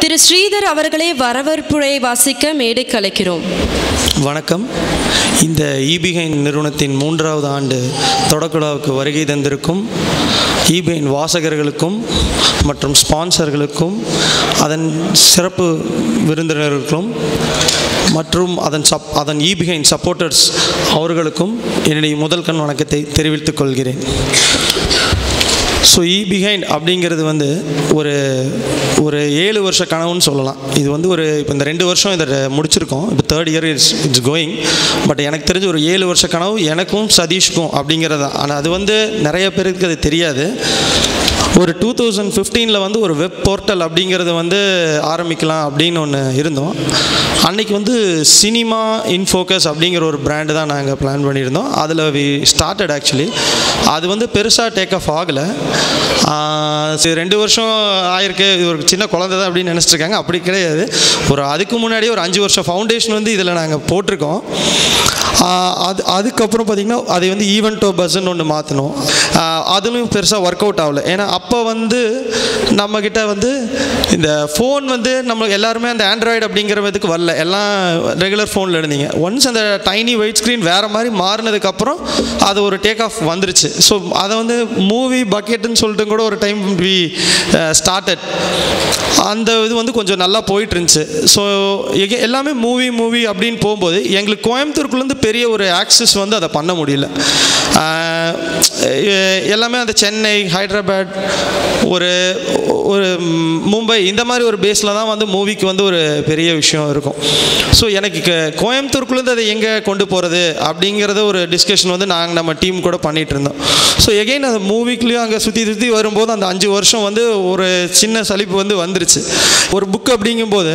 திரு ஸ்ரீதர் அவர்களை வரவேற்புரை வாசிக்க மேடை கலைக்கிறோம் வணக்கம் இந்த ஈபிகைன் நிறுவனத்தின் மூன்றாவது ஆண்டு தொடக்க விழாவுக்கு வருகை தந்திருக்கும் ஈபிகைன் வாசகர்களுக்கும் மற்றும் ஸ்பான்சர்களுக்கும் அதன் சிறப்பு விருந்தினர்களுக்கும் மற்றும் அதன் சப் அதன் ஈபிகைன் சப்போர்ட்டர்ஸ் அவர்களுக்கும் என்னுடைய முதல் கண் வணக்கத்தை தெரிவித்துக் கொள்கிறேன் ஸோ இ பிஹைண்ட் அப்படிங்கிறது வந்து ஒரு ஒரு ஏழு வருஷ கனவுன்னு சொல்லலாம் இது வந்து ஒரு இப்போ இந்த ரெண்டு வருஷம் இதை முடிச்சிருக்கோம் இப்போ third year it's it's going but எனக்கு தெரிஞ்ச ஒரு ஏழு வருஷ கனவு எனக்கும் சதீஷ்க்கும் அப்படிங்கிறது ஆனால் அது வந்து நிறைய பேருக்கு அது தெரியாது ஒரு டூ தௌசண்ட் ஃபிஃப்டீனில் வந்து ஒரு வெப் போர்ட்டல் அப்படிங்கிறது வந்து ஆரம்பிக்கலாம் அப்படின்னு ஒன்று இருந்தோம் அன்னைக்கு வந்து சினிமா இன் ஃபோக்கஸ் அப்படிங்கிற ஒரு பிராண்டு தான் நாங்கள் பிளான் பண்ணியிருந்தோம் அதில் வி ஸ்டார்டட் ஆக்சுவலி அது வந்து பெருசாக டேக் ஆஃப் ஆகலை சரி ரெண்டு வருஷம் ஆயிருக்கு இது ஒரு சின்ன குழந்தை தான் அப்படின்னு நினச்சிட்டு இருக்காங்க அப்படி கிடையாது ஒரு அதுக்கு முன்னாடியே ஒரு அஞ்சு வருஷம் ஃபவுண்டேஷன் வந்து இதில் நாங்கள் போட்டிருக்கோம் ஆஹ் அது அதுக்கப்புறம் பார்த்திங்கன்னா அதை வந்து ஈவெண்ட்டோ பஸ்ன்னு ஒன்று மாற்றணும் அதுலேயும் பெருசாக ஒர்க் அவுட் ஆகல ஏன்னா அப்போ வந்து நம்மக்கிட்ட வந்து இந்த ஃபோன் வந்து நம்ம எல்லாருமே அந்த ஆண்ட்ராய்டு அப்படிங்கிற இதுக்கு வரல எல்லாம் ரெகுலர் ஃபோனில் இருந்தீங்க ஒன்ஸ் அந்த டைனி ஒயிட் ஸ்க்ரீன் வேறு மாதிரி மாறினதுக்கப்புறம் அது ஒரு டேக் ஆஃப் வந்துருச்சு ஸோ அதை வந்து மூவி பக்கெட்டுன்னு சொல்லிட்டு கூட ஒரு டைம் வி ஸ்டார்டட் அந்த இது வந்து கொஞ்சம் நல்லா போயிட்டு இருந்துச்சு ஸோ எல்லாமே மூவி மூவி அப்படின்னு போகும்போது எங்களுக்கு கோயம்புத்தூருக்குள்ளேருந்து பெரிய ஒரு ஆக்சஸ் வந்து அதை பண்ண முடியல ஆஹ் எ- எல்லாமே அந்த சென்னை ஹைதராபாத் ஒரு ஒரு ம், மும்பை இந்த மாதிரி ஒரு பேஸில் தான் வந்து மூவிக்கு வந்து ஒரு பெரிய விஷயம் இருக்கும் ஸோ எனக்கு க- கோயம்புத்தூருக்குள்ளேருந்து அதை எங்கே கொண்டு போகிறது அப்படிங்கிறத ஒரு டிஸ்கஷன் வந்து நாங்கள் நம்ம டீம் கூட பண்ணிகிட்டு இருந்தோம் ஸோ எகைன் அந்த மூவிக்குள்ளேயும் அங்கே சுற்றி சுற்றி வரும்போது அந்த அஞ்சு வருஷம் வந்து ஒரு சின்ன சலிப்பு வந்து வந்துருச்சு ஒரு புக் அப்படிங்கும்போது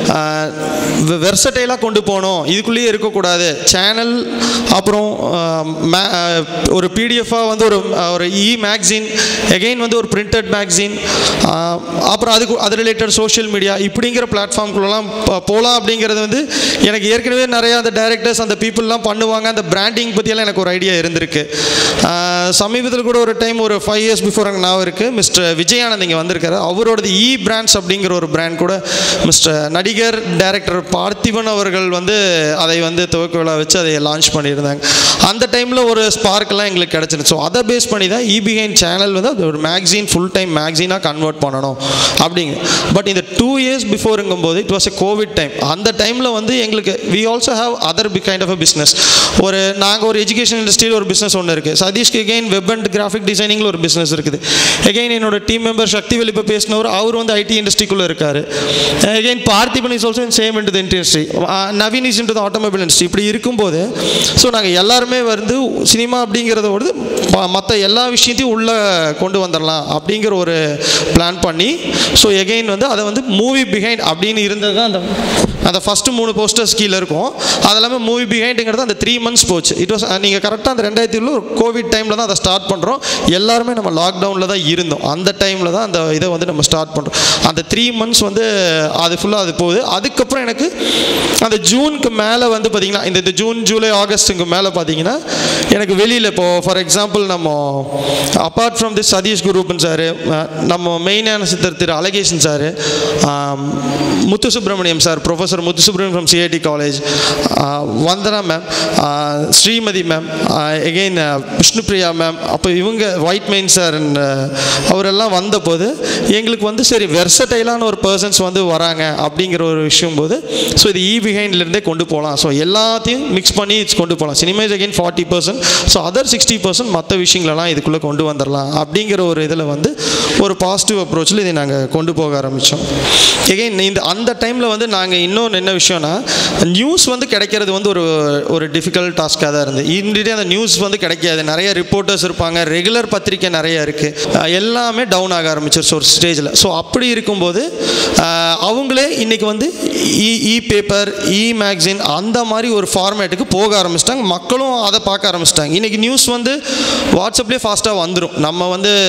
வெர்சட்டைலாக கொண்டு போகணும் இதுக்குள்ளேயே இருக்கக்கூடாது சேனல் அப்புறம் ஆஹ், ma- ஆஹ், ஒரு பிடிஎஃபாக வந்து ஒரு ஒரு இ மேக்சின் எகெயின் வந்து ஒரு பிரிண்டட் மேக்சின் அப்புறம் அதுக்கு அது ரிலேட்டட் சோஷியல் மீடியா இப்படிங்கிற பிளாட்ஃபார்ம்குள்ளலாம் போகலாம் அப்படிங்கிறது வந்து எனக்கு ஏற்கனவே நிறையா அந்த டைரக்டர்ஸ் அந்த பீப்புளெலாம் பண்ணுவாங்க அந்த பிராண்டிங் பற்றியெல்லாம் எனக்கு ஒரு ஐடியா இருந்திருக்கு சமீபத்தில் கூட ஒரு டைம் ஒரு ஃபைவ் இயர்ஸ் பிஃபோர் எனக்கு நான் இருக்குது மிஸ்டர் விஜயானந்த் இங்கே வந்திருக்காரு அவரோடது இ பிராண்ட்ஸ் அப்படிங்கிற ஒரு பிராண்ட் கூட மிஸ்டர் நடிகர் டைரக்டர் பார்த்திபன் அவர்கள் வந்து அதை வந்து துவக்க விழா வச்சு அதை லான்ச் பண்ணியிருந்தாங்க அந்த டைமில் ஒரு ஸ்பார்க்கெல்லாம் எங்களுக்கு கிடச்சிருச்சு ஸோ அதை பேஸ் பண்ணி தான் இபிஹைன் சேனல் வந்து அது ஒரு மேக்சின் ஃபுல் டைம் மேக்சினாக கன்வெர்ட் பண்ணணும் அப்படிங்க பட் இந்த டூ இயர்ஸ் பிஃபோருங்கும்போது it was a covid time அந்த டைமில் வந்து எங்களுக்கு வி ஆல்சோ ஹாவ் அதர் பி கைண்ட் ஆஃப் அ பிஸ்னஸ் ஒரு நாங்கள் ஒரு எஜுகேஷன் இண்டஸ்ட்ரியில் ஒரு பிஸ்னஸ் ஒன்று இருக்குது சதீஷ்க்கு எகைன் வெப் அண்ட் கிராஃபிக் டிசைனிங்கில் ஒரு பிஸ்னஸ் இருக்குது எகைன் என்னோட டீம் மெம்பர் சக்திவேல் இப்போ பேசினவர் அவர் வந்து ஐடி இண்டஸ்ட்ரிக்குள்ளே இருக்கார் again Parthiban is also same into the industry Naveen is into the automobile industry இப்படி இருக்கும்போது ஸோ நாங்கள் எல்லாருமே வந்து சினிமா அப்படிங்கிறதோட மற்ற எல்லா விஷயத்தையும் உள்ளே கொண்டு வந்துடலாம் அப்படிங்கிற ஒரு பிளான் பண்ணி ஸோ எகைன் வந்து அதை வந்து மூவி பிஹைண்ட் அப்படின்னு இருந்தது தான் அந்த அந்த ஃபஸ்ட்டு மூணு போஸ்டர்ஸ் கீழே இருக்கும் அது எல்லாமே மூவி பிஹைண்டுங்கிறது அந்த த்ரீ மந்த்ஸ் போச்சு இட் வாஸ் நீங்கள் கரெக்டாக அந்த ரெண்டாயிரத்தி ஒரு கோவிட் டைமில் தான் அதை ஸ்டார்ட் பண்ணுறோம் எல்லாருமே நம்ம லாக்டவுனில் தான் இருந்தோம் அந்த டைமில் தான் அந்த இதை வந்து நம்ம ஸ்டார்ட் பண்ணுறோம் அந்த த்ரீ மந்த்ஸ் வந்து அது ஃபுல்லாக அது போகுது அதுக்கப்புறம் எனக்கு அந்த ஜூனுக்கு மேலே வந்து பார்த்திங்கன்னா இந்த இந்த ஜூன் ஜூலை ஆகஸ்ட்டுக்கு மேலே பார்த்தீங்கன்னா எனக்கு வெளியில் இப்போது ஃபார் எக்ஸாம்பிள் நம்ம அப்பார்ட் ஃப்ரம் திஸ் சதீஷ் குரூப்பன் சார் நம்ம மெயினான சித்தர் Thiru Alagesan sir Muthu Subramaniam sir professor Muthu Subramaniam from CIT college Vandana ma'am Srimathi ma'am again Vishnupriya ma'am அப்போ இவங்க ஒயிட் மெயின் சார் அவரெல்லாம் வந்தபோது எங்களுக்கு வந்து சரி வெர்சடைலான ஒரு பர்சன்ஸ் வந்து வராங்க அப்படிங்கிற ஒரு விஷயம் போது ஸோ இது இ பிஹைண்ட்லேருந்தே கொண்டு போகலாம் ஸோ எல்லாத்தையும் மிக்ஸ் பண்ணி it's கொண்டு போகலாம் cinema is again forty percent so other sixty percent மற்ற விஷயங்களெல்லாம் இதுக்குள்ளே கொண்டு வந்துடலாம் அப்படிங்கிற ஒரு இதில் வந்து ஒரு பாசிட்டிவ் அப்ரோச்சில் இதை நாங்கள் கொண்டு போக ஆரம்பித்தோம் எகைன் இந்த அந்த டைமில் வந்து நாங்கள் இன்னொன்று என்ன விஷயம்னா நியூஸ் வந்து கிடைக்கிறது வந்து ஒரு ஒரு டிஃபிகல்ட் டாஸ்க்காக தான் இருந்தது இன்றைய அந்த நியூஸ் வந்து கிடைக்காது நிறைய ரிப்போர்ட்டர்ஸ் இருப்பாங்க ரெகுலர் பத்திரிக்கை நிறைய இருக்குது எல்லாமே டவுன் ஆக ஆரம்பிச்சிருச்சு ஒரு ஸ்டேஜில் ஸோ அப்படி இருக்கும்போது அஹ், அவங்களே இன்றைக்கி வந்து இ இ பேப்பர் இ மேக்சின் அந்த மாதிரி ஒரு ஃபார்மேட்டுக்கு போக ஆரம்பிச்சிட்டாங்க மக்களும் அதை பார்க்க ஆரம்பிச்சிட்டாங்க இன்றைக்கி நியூஸ் வந்து வாட்ஸ்அப்லேயே ஃபாஸ்ட்டாக வந்துடும் நம்ம வந்து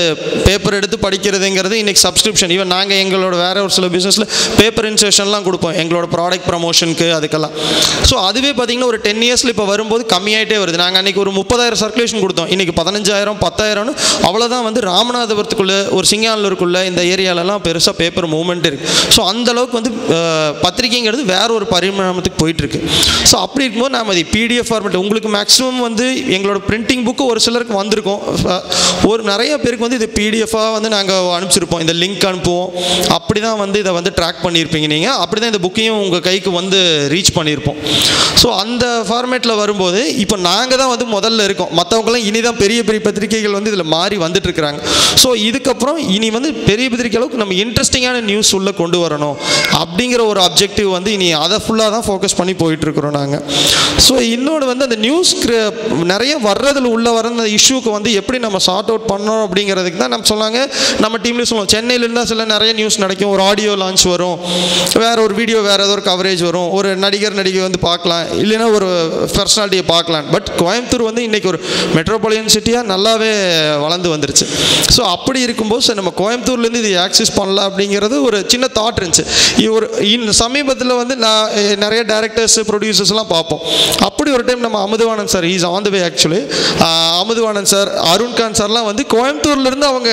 பேப்பர் எடுத்து படிக்கிறதுங்கிறது இன்றைக்கி சப்ஸ்கிரிப்ஷன் ஈவன் நாங்கள் எங்களோட வேற ஒரு சில பிஸ்னஸில் பேப்பர் இன்செஷன்லாம் கொடுப்போம் எங்களோட ப்ராடக்ட் ப்ரமோஷனுக்கு அதுக்கெல்லாம் ஸோ அதுவே பார்த்தீங்கன்னா ஒரு டென் இயர்ஸில் இப்போ வரும்போது கம்மியாயிட்டே வருது நாங்கள் அன்றைக்கி ஒரு முப்பதாயிரம் சர்க்குலேஷன் கொடுத்தோம் இன்றைக்கி பதினஞ்சாயிரம் பத்தாயிரம்னு அவ்வளோதான் வந்து ராமநாதபுரத்துக்குள்ளே ஒரு சிங்கானூருக்குள்ளே இந்த ஏரியாலலாம் பெருசாக பேப்பர் மூவ்மெண்ட் இருக்குது ஸோ அந்த அளவுக்கு வந்து அஹ், பத்திரிக்கைங்கிறது வேற ஒரு பரிமாணத்துக்கு போயிட்டுருக்கு ஸோ அப்படி இருக்கும்போது நாம் அது பிடிஎஃப் ஃபார்மெட் உங்களுக்கு மேக்ஸிமம் வந்து எங்களோட பிரிண்டிங் புக்கு ஒரு சிலருக்கு வந்திருக்கும் அஹ், ஒரு நிறைய பேருக்கு வந்து இது பிடிஎஃபாக வந்து நாங்கள் அனுப்பிச்சிருப்போம் இந்த லிங்க் அனுப்புவோம் அப்படி தான் வந்து இதை வந்து ட்ராக் பண்ணியிருப்பீங்க நீங்கள் அப்படி தான் இந்த புக்கையும் உங்கள் கைக்கு வந்து ரீச் பண்ணியிருப்போம் ஸோ அந்த ஃபார்மேட்டில் வரும்போது இப்போ நாங்கள் தான் வந்து முதல்ல இருக்கோம் மற்றவங்களாம் இனி தான் பெரிய பெரிய பத்திரிகைகள் வந்து இதில் மாறி வந்துட்டு இருக்கிறாங்க ஸோ இதுக்கப்புறம் இனி வந்து பெரிய பத்திரிக்கை அளவுக்கு நம்ம இன்ட்ரெஸ்டிங்கான நியூஸ் உள்ளே கொண்டு வரணும் அப்படிங்கிற ஒரு அப்ஜெக்டிவ் வந்து இனி அதை ஃபுல்லாக தான் ஃபோக்கஸ் பண்ணி போயிட்டு இருக்கிறோம் நாங்கள் ஸோ இன்னொன்று வந்து அந்த நியூஸ் நிறைய வர்றதில் உள்ள வர அந்த இஷ்யூக்கு வந்து எப்படி நம்ம சார்ட் அவுட் பண்ணோம் அப்படிங்கிறதுக்கு தான் நம்ம சொன்னாங்க நம்ம டீம்லேயும் சொல்லுவோம் சென்னையில் இருந்தால் சில நிறைய நியூஸ் நடக்கும் ஒரு ஆடியோ லான்ச் வரும் வேற ஒரு வீடியோ வேற ஏதோ ஒரு கவரேஜ் வரும் ஒரு நடிகர் நடிகை வந்து பார்க்கலாம் இல்லைன்னா ஒரு பர்சனாலிட்டியை பார்க்கலாம் பட் கோயம்புத்தூர் வந்து இன்னைக்கு ஒரு மெட்ரோபாலியன் சிட்டியாக நல்லாவே வளர்ந்து வந்துருச்சு ஸோ அப்படி இருக்கும்போது சரி நம்ம கோயம்புத்தூர்லேருந்து இது ஆக்சஸ் பண்ணலாம் அப்படிங்கிறது ஒரு சின்ன தாட் இருந்துச்சு இது ஒரு இந்த சமீபத்தில் வந்து நான் அஹ், நிறைய டேரக்டர்ஸ் ப்ரொடியூசர்ஸ்லாம் பார்ப்போம் அப்படி ஒரு டைம் நம்ம Amudhavanan sir is on the way actually Amudhavanan sir Arunkhan சார்லாம் வந்து கோயம்புத்தூர்லேருந்து அவங்க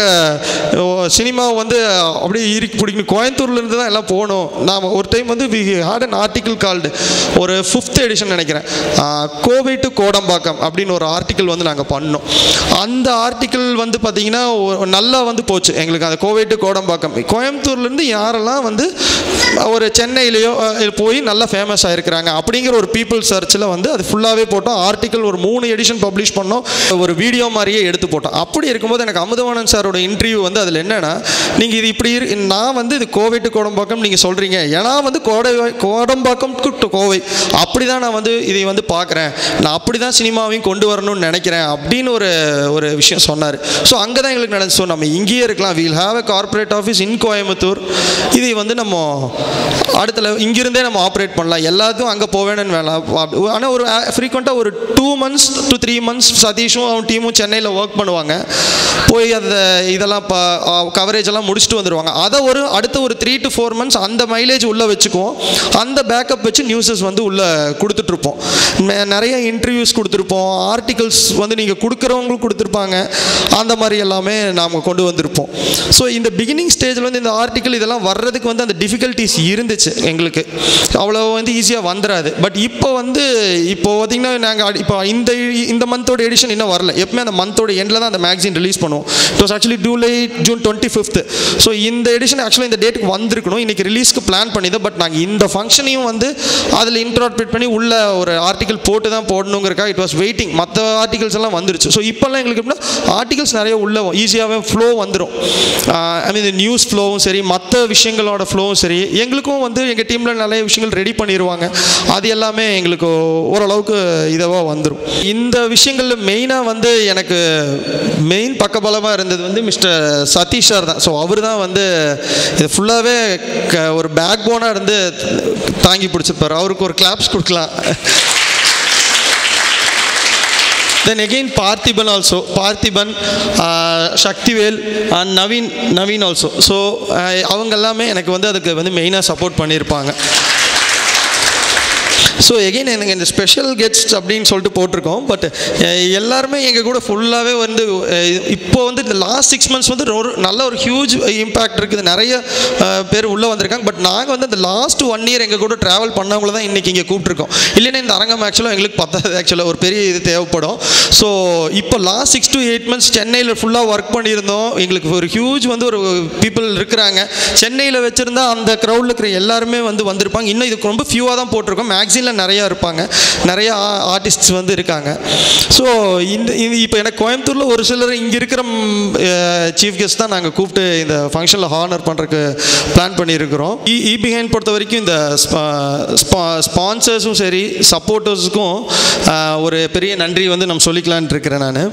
சினிமாவை வந்து அப்படியே இறுக்கி பிடிக்கணும் கோயம்புத்தூர்லேருந்து தான் எல்லாம் போகணும் நாம் ஒரு டைம் வந்து we had an article called ஒரு ஃபிஃப்த் எடிஷன் நினைக்கிறேன் ஆஹ், கோவை டு கோடம்பாக்கம் அப்படின்னு ஒரு ஆர்டிக்கல் வந்து நாங்கள் பண்ணோம் அந்த ஆர்டிக்கல் வந்து பார்த்தீங்கன்னா ஒரு- நல்லா வந்து போச்சு எங்களுக்கு அந்த கோவை டு கோடம்பாக்கம் கோயம்புத்தூர்லேருந்து யாரெல்லாம் வந்து ஒரு சென்னையிலையோ அஹ், போய் நல்லா ஃபேமஸ் ஆயிருக்கிறாங்க அப்படிங்கிற ஒரு பீப்புள் சர்ச்சில் வந்து அது ஃபுல்லாகவே போட்டோம் ஆர்டிக்கல் ஒரு மூணு எடிஷன் பப்ளிஷ் பண்ணோம் ஒரு வீடியோ மாதிரியே எடுத்து போட்டோம் அப்படி இருக்கும்போது எனக்கு அமுதவானன் சாரோட இன்டர்வியூ வந்து அதில் என்னென்னா நீங்கள் இது இப்படி இரு நான் வந்து இது கோவை டு கோடம்பாக்கம் நீங்கள் சொல்கிறீங்க ஏன்னா வந்து கோடை கோடம்பாக்கம் டு கோவை அப்படி தான் நான் வந்து இதை வந்து பார்க்குறேன் நான் அப்படி தான் சினிமாவையும் கொண்டு வரணும்னு நினைக்கிறேன் அப்படின்னு ஒரு ஒரு விஷயம் சொன்னார் ஸோ அங்கே தான் எங்களுக்கு நடந்துச்சு ஸோ நம்ம இங்கேயே இருக்கலாம் we'll have a corporate office in Coimbatore இதை வந்து நம்ம அடுத்த level- இங்கிருந்தே நம்ம ஆப்ரேட் பண்ணலாம் எல்லாத்துக்கும் அங்கே போவேணும்னு வேணாம் ஆனால் ஒரு ஃப்ரீக்வெண்ட்டாக ஒரு two months to three months சதீஷும் அவன் டீமும் சென்னையில் ஒர்க் பண்ணுவாங்க போய் அந்த இதெல்லாம் கவரேஜ் எல்லாம் முடிச்சுட்டு வந்துடுவாங்க அதை ஒரு அடுத்த ஒரு த்ரீ டு ஃபோர் மந்த்ஸ் அந்த மைலேஜ் உள்ளே வச்சுக்குவோம் அந்த பேக்கப் வச்சு நியூஸஸ் வந்து உள்ளே கொடுத்துட்ருப்போம் நெ- நிறைய இன்டர்வியூஸ் கொடுத்துருப்போம் ஆர்டிகல்ஸ் வந்து நீங்கள் கொடுக்குறவங்களுக்கு கொடுத்துருப்பாங்க அந்த மாதிரி எல்லாமே நாம் கொண்டு வந்திருப்போம் ஸோ இந்த பிகினிங் ஸ்டேஜில் வந்து இந்த ஆர்டிக்கல் இதெல்லாம் வர்றதுக்கு வந்து அந்த டிஃபிகல்ட்டிஸ் இருந்துச்சு எங்களுக்கு அவ்வளோ வந்து ஈஸியாக வந்துடாது பட் இப்போ வந்து இப்போ பார்த்தீங்கன்னா நாங்கள் இப்போ இந்த இந்த மந்தோட எடிஷன் இன்னும் வரல எப்பவுமே அந்த மந்தோட எண்டில் தான் அந்த மேக்சின் ரிலீஸ் பண்ணுவோம் it was actually July June twenty fifth so இந்த எடிஷன் ஆக்சுவலாக இந்த டேட்டுக்கு வந்திருக்கணும் இன்றைக்கி ரிலீஸ்க்கு பிளான் பண்ணிதான் பட் நாங்கள் இந்த ஃபங்க்ஷனையும் வந்து அதில் இன்ட்ராட்பேட் பண்ணி உள்ள ஒரு ஆர்டிகல் போட்டு தான் போடணுங்கிறக்கா இட் வாஸ் வெயிட்டிங் மற்ற ஆர்டிகல்ஸ் எல்லாம் வந்துருச்சு ஸோ இப்போல்லாம் எங்களுக்கு எப்படின்னா ஆர்டிகல்ஸ் நிறைய உள்ள ஈஸியாகவே ஃப்ளோ வந்துடும் ஐ மீன் நியூஸ் ஃப்ளோவும் சரி மற்ற விஷயங்களோட ஃப்ளோவும் சரி எங்களுக்கும் வந்து எங்கள் டீமில் நிறைய விஷயங்கள் ரெடி பண்ணிடுவாங்க அது எல்லாமே எங்களுக்கு ஓரளவுக்கு இதவாக வந்துடும் இந்த விஷயங்களில் மெயினாக வந்து எனக்கு மெயின் பக்கபலமாக இருந்தது வந்து மிஸ்டர் சதீஷ் சார் தான் ஸோ அவர் தான் வந்து இது ஃபுல்லாகவே க ஒரு பேக் போனாக இருந்து தாங்கி பிடிச்சிருப்பார் அவருக்கு ஒரு கிளாப்ஸ் கொடுக்கலாம் then again Parthiban also Parthiban Sakthivel and Naveen Naveen also so அவங்க எல்லாமே எனக்கு வந்து அதுக்கு வந்து மெயினாக சப்போர்ட் பண்ணியிருப்பாங்க ஸோ எகெயின் எனக்கு இந்த ஸ்பெஷல் கெஸ்ட் அப்படின்னு சொல்லிட்டு போட்டிருக்கோம் பட் எல்லாருமே எங்கள் கூட ஃபுல்லாகவே வந்து அஹ், இப்போ வந்து இந்த லாஸ்ட் சிக்ஸ் மந்த்ஸ் வந்து ஒரு நல்ல ஒரு ஹியூஜ் இம்பேக்ட் இருக்குது நிறைய அஹ், பேர் உள்ளே வந்திருக்காங்க பட் நாங்கள் வந்து இந்த லாஸ்ட் ஒன் இயர் எங்கள் கூட ட்ராவல் பண்ணவங்கள தான் இன்றைக்கி இங்கே கூப்பிட்ருக்கோம் இல்லைன்னா இந்த அரங்கம் ஆக்சுவலாக எங்களுக்கு பத்தாது ஆக்சுவலாக ஒரு பெரிய இது தேவைப்படும் ஸோ இப்போ last six to eight months சென்னையில் ஃபுல்லாக ஒர்க் பண்ணியிருந்தோம் எங்களுக்கு ஒரு ஹியூஜ் வந்து ஒரு பீப்புள் இருக்கிறாங்க சென்னையில் வச்சுருந்தா அந்த க்ரௌடில் இருக்கிற எல்லாருமே வந்து வந்திருப்பாங்க இன்னும் இதுக்கு ரொம்ப ஃபியூவாக தான் போட்டிருக்கோம் மேக்சினில் நிறையா இருப்பாங்க நிறையா ஆர்டிஸ்ட்ஸ் வந்து இருக்காங்க ஸோ இந்த இது இப்போ எனக்கு கோயம்புத்தூரில் ஒரு சிலர் இங்கே இருக்கிற சீஃப் கெஸ்ட் தான் நாங்கள் கூப்பிட்டு இந்த ஃபங்க்ஷனில் ஹானர் பண்ணுறதுக்கு பிளான் பண்ணியிருக்கிறோம் இ இ பிஹைண்ட் பொறுத்த வரைக்கும் இந்த ஸ்பான்சர்ஸும் சரி சப்போர்ட்டர்ஸுக்கும் ஒரு பெரிய நன்றி வந்து நம்ம சொல்லிக்கலான்ட்டு இருக்கிறேன் நான்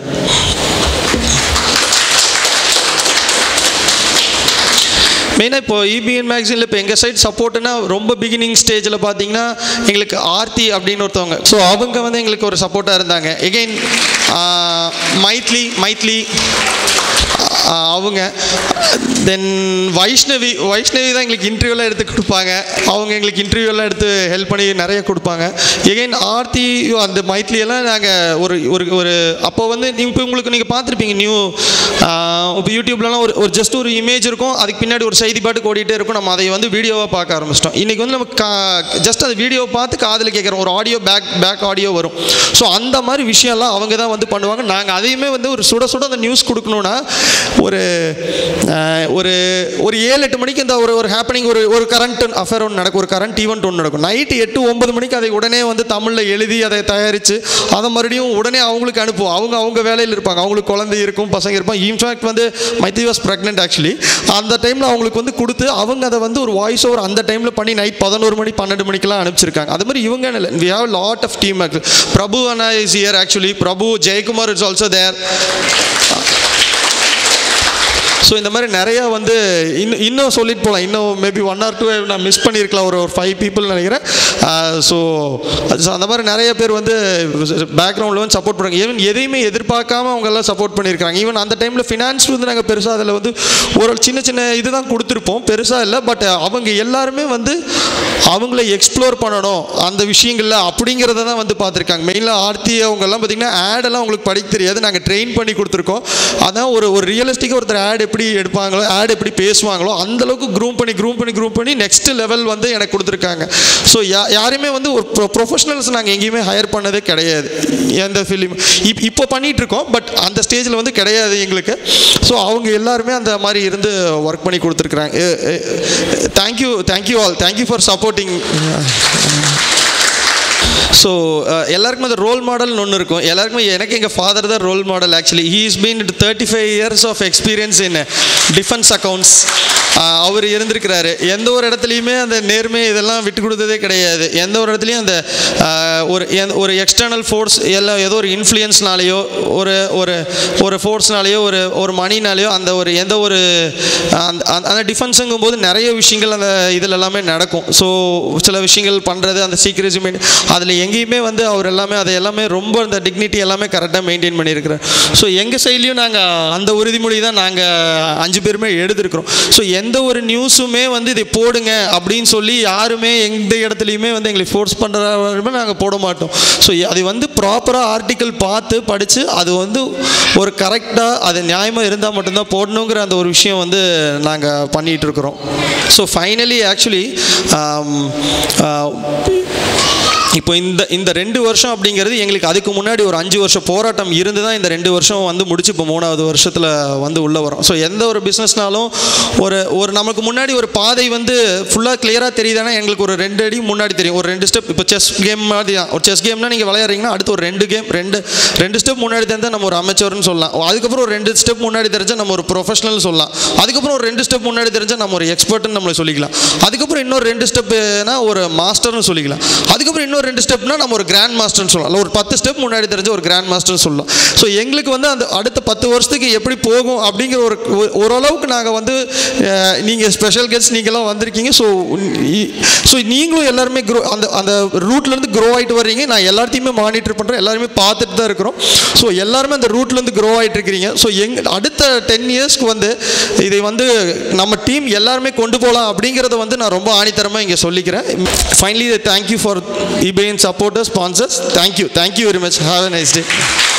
மெயினாக இப்போ இபிஎன் மேக்சினில் இப்போ எங்கள் சைட் சப்போர்ட்டுனா ரொம்ப பிகினிங் ஸ்டேஜில் பார்த்தீங்கன்னா எங்களுக்கு ஆர்த்தி அப்படின்னு ஒருத்தவங்க ஸோ அவங்க வந்து எங்களுக்கு ஒரு சப்போர்ட்டாக இருந்தாங்க எகெயின் மைத்லி மைத்லி அவங்க தென் வைஷ்ணவி வைஷ்ணவி தான் எங்களுக்கு இன்டர்வியூலாம் எடுத்து கொடுப்பாங்க அவங்க எங்களுக்கு இன்டர்வியூலாம் எடுத்து ஹெல்ப் பண்ணி நிறைய கொடுப்பாங்க எகைன் ஆர்த்தி அந்த மைத்லி எல்லாம் நாங்கள் ஒரு ஒரு ஒரு அப்போ வந்து நீங்க இப்போ உங்களுக்கு நீங்கள் பார்த்துருப்பீங்க நியூ இப்போ யூடியூப்லலாம் ஒரு ஒரு ஜஸ்ட் ஒரு இமேஜ் இருக்கும் அதுக்கு பின்னாடி ஒரு செய்தி பாட்டுக்கு ஓடிட்டே இருக்கும் நம்ம அதை வந்து வீடியோவாக பார்க்க ஆரம்பிச்சிட்டோம் இன்றைக்கி வந்து நம்ம கா ஜஸ்ட் அந்த வீடியோவை பார்த்து காதில் கேட்குறோம் ஒரு ஆடியோ பேக் பேக் ஆடியோ வரும் ஸோ அந்த மாதிரி விஷயம்லாம் அவங்க தான் வந்து பண்ணுவாங்க நாங்கள் அதையுமே வந்து ஒரு சுட சுட அந்த நியூஸ் கொடுக்கணுன்னா ஒரு ஆஹ், ஒரு ஒரு ஏழு எட்டு மணிக்கு இந்த ஒரு ஒரு ஹேப்பனிங் ஒரு ஒரு கரண்ட் அஃபேர் ஒன்று நடக்கும் ஒரு கரண்ட் ஈவெண்ட் ஒன்று நடக்கும் நைட்டு எட்டு ஒன்பது மணிக்கு அதை உடனே வந்து தமிழில் எழுதி அதை தயாரித்து அதை மறுபடியும் உடனே அவங்களுக்கு அனுப்புவோம் அவங்க அவங்க வேலையில் இருப்பாங்க அவங்களுக்கு குழந்தை இருக்கும் பசங்க இருப்பாங்க இன்ஃபேக்ட் வந்து மைத்ரி வாஸ் ப்ரெக்னென்ட் ஆக்சுவலி அந்த டைமில் அவங்களுக்கு வந்து கொடுத்து அவங்க அதை வந்து ஒரு வாய்ஸ் ஓவர் அந்த டைமில் பண்ணி நைட் பதினோரு மணி பன்னெண்டு மணிக்கெல்லாம் அனுப்பிச்சிருக்காங்க அது மாதிரி இவங்க we have lot of team Prabhu அண்ணா is here actually Prabhu Jayakumar is also there so இந்த மாதிரி நிறையா வந்து இன்னும் இன்னும் சொல்லிட்டு போகலாம் இன்னும் மேபி ஒன் ஆர் டூ நான் மிஸ் பண்ணியிருக்கலாம் ஒரு ஒரு ஃபைவ் பீப்புள் நினைக்கிறேன் ஸோ அந்த மாதிரி நிறைய பேர் வந்து பேக்ரவுண்டில் வந்து சப்போர்ட் பண்ணுறாங்க ஈவன் எதையுமே எதிர்பார்க்காம அவங்க எல்லாம் சப்போர்ட் பண்ணியிருக்காங்க ஈவன் அந்த டைமில் ஃபினான்ஸ் வந்து நாங்கள் பெருசாக அதில் வந்து ஒரு சின்ன சின்ன இது தான் கொடுத்துருப்போம் பெருசாக இல்லை பட் அவங்க எல்லாருமே வந்து அவங்கள எக்ஸ்ப்ளோர் பண்ணணும் அந்த விஷயங்களில் அப்படிங்கிறத தான் வந்து பார்த்துருக்காங்க மெயினாக ஆர்த்தி அவங்கெல்லாம் பார்த்தீங்கன்னா ஆடெல்லாம் அவங்களுக்கு படிக்க தெரியாது நாங்கள் ட்ரெயின் பண்ணி கொடுத்துருக்கோம் அதான் ஒரு ஒரு ரியலிஸ்டிக்காக ஒருத்தர் ஆட் எப்படி எடுப்பாங்களோ ஆட் எப்படி பேசுவாங்களோ அந்த அளவுக்கு க்ரூம் பண்ணி க்ரூம் பண்ணி க்ரூம் பண்ணி நெக்ஸ்ட் லெவல் வந்து எனக்கு கொடுத்துருக்காங்க ஸோ யா யாரையுமே வந்து ஒரு ப்ரொஃபஷனல்ஸ் நாங்கள் எங்கேயுமே ஹையர் பண்ணதே கிடையாது எந்த ஃபிலிம் இப் இப்போ பண்ணிட்டு இருக்கோம் பட் அந்த ஸ்டேஜில் வந்து கிடையாது எங்களுக்கு ஸோ அவங்க எல்லாருமே அந்த மாதிரி இருந்து ஒர்க் பண்ணி கொடுத்துருக்குறாங்க thank you thank you all thank you for supporting so எல்லாருக்குமே அந்த ரோல் மாடல்னு ஒன்று இருக்கும் எல்லாருக்குமே எனக்கு எங்கள் ஃபாதர் தான் role model actually he is been thirty five years of experience in defence accounts அவர் இருந்திருக்கிறாரு எந்த ஒரு இடத்துலையுமே அந்த நேர்மை இதெல்லாம் விட்டு கொடுத்ததே கிடையாது எந்த ஒரு இடத்துலையும் அந்த ஆஹ், ஒரு எந்த- ஒரு எக்ஸ்டர்னல் ஃபோர்ஸ் எல்லாம் ஏதோ ஒரு இன்ஃப்ளூயன்ஸ்னாலேயோ ஒரு ஒரு ஒரு ஃபோர்ஸ்னாலேயோ ஒரு ஒரு மணினாலேயோ அந்த ஒரு எந்த ஒரு அந்த அந்த- அந்த டிஃபென்ஸுங்கும் போது நிறைய விஷயங்கள் அந்த இதில் எல்லாமே நடக்கும் ஸோ சில விஷயங்கள் பண்ணுறது அந்த சீக்கிரசி மெயின் அதில் எங்கேயுமே வந்து அவர் எல்லாமே அதை எல்லாமே ரொம்ப அந்த டிக்னிட்டி எல்லாமே கரெக்டாக மெயின்டைன் பண்ணியிருக்கிறார் ஸோ எங்கள் சைட்லேயும் நாங்கள் அந்த உறுதிமொழி தான் நாங்கள் அஞ்சு பேருமே எடுத்திருக்கிறோம் ஸோ எந்த ஒரு நியூஸுமே வந்து இதை போடுங்க அப்படின்னு சொல்லி யாருமே எந்த இடத்துலையுமே வந்து எங்களை ஃபோர்ஸ் பண்ணுற நாங்கள் போட மாட்டோம் ஸோ அது வந்து ப்ராப்பராக ஆர்டிக்கல் பார்த்து படித்து அது வந்து ஒரு கரெக்டாக அது நியாயமாக இருந்தால் மட்டும்தான் போடணுங்கிற அந்த ஒரு விஷயம் வந்து நாங்கள் பண்ணிகிட்டு இருக்கிறோம் ஸோ ஃபைனலி ஆக்சுவலி இப்போ இந்த இந்த ரெண்டு வருஷம் அப்படிங்கிறது எங்களுக்கு அதுக்கு முன்னாடி ஒரு அஞ்சு வருஷம் போராட்டம் இருந்து தான் இந்த ரெண்டு வருஷம் வந்து முடிச்சு இப்போ மூணாவது வருஷத்தில் வந்து உள்ளே வரோம் ஸோ எந்த ஒரு பிஸ்னஸ்னாலும் ஒரு ஒரு நமக்கு முன்னாடி ஒரு பாதை வந்து ஃபுல்லாக கிளியராக தெரியுதுன்னா எங்களுக்கு ஒரு ரெண்டு அடி முன்னாடி தெரியும் ஒரு ரெண்டு ஸ்டெப் இப்போ செஸ் கேம் மாதிரி தான் ஒரு செஸ் கேம்னா நீங்கள் விளையாடுறீங்கன்னா அடுத்து ஒரு ரெண்டு கேம் ரெண்டு ரெண்டு ஸ்டெப் முன்னாடி தெரிஞ்சால் நம்ம ஒரு அமைச்சர்னு சொல்லலாம் அதுக்கப்புறம் ஒரு ரெண்டு ஸ்டெப் முன்னாடி தெரிஞ்சால் நம்ம ஒரு ப்ரொஃபஷனல் சொல்லலாம் அதுக்கப்புறம் ஒரு ரெண்டு ஸ்டெப் முன்னாடி தெரிஞ்சால் நம்ம ஒரு எக்ஸ்பர்ட்னு நம்மளை சொல்லிக்கலாம் அதுக்கப்புறம் இன்னொரு ரெண்டு ஸ்டெப்னா ஒரு மாஸ்டர்னு சொல்லிக்கலாம் அதுக்கப்புறம் இன்னொரு ரெண்டு ஸ்டெப்னா நம்ம ஒரு கிராண்ட் மாஸ்டர்னு சொல்லலாம் இல்ல ஒரு பத்து ஸ்டெப் முன்னாடி தெரிஞ்ச ஒரு கிராண்ட் மாஸ்டர்னு சொல்லலாம் ஸோ எங்களுக்கு வந்து அந்த அடுத்த பத்து வருஷத்துக்கு எப்படி போகும் அப்படிங்கிற ஒரு ஒரு- ஓரளவுக்கு நாங்கள் வந்து நீங்கள் ஸ்பெஷல் கெஸ்ட் நீங்களாம் வந்திருக்கீங்க ஸோ ஸோ நீங்களும் எல்லாருமே க்ரோ அந்த அந்த ரூட்லேருந்து க்ரோ ஆகிட்டு வர்றீங்க நான் எல்லாத்தையுமே மானிட்டர் பண்ணுறேன் எல்லாருமே பார்த்துட்டு தான் இருக்கிறோம் ஸோ எல்லாருமே அந்த ரூட்லேருந்து க்ரோ ஆகிட்டு இருக்கிறீங்க ஸோ எங் அடுத்த டென் இயர்ஸ்க்கு வந்து இதை வந்து நம்ம டீம் எல்லாருமே கொண்டு போகலாம் அப்படிங்கிறத வந்து நான் ரொம்ப ஆணித்தரமாக இங்கே சொல்லிக்கிறேன் ஃபைனலி தேங்க்யூ ஃபார் இபேன் supporters sponsors thank you thank you very much have a nice day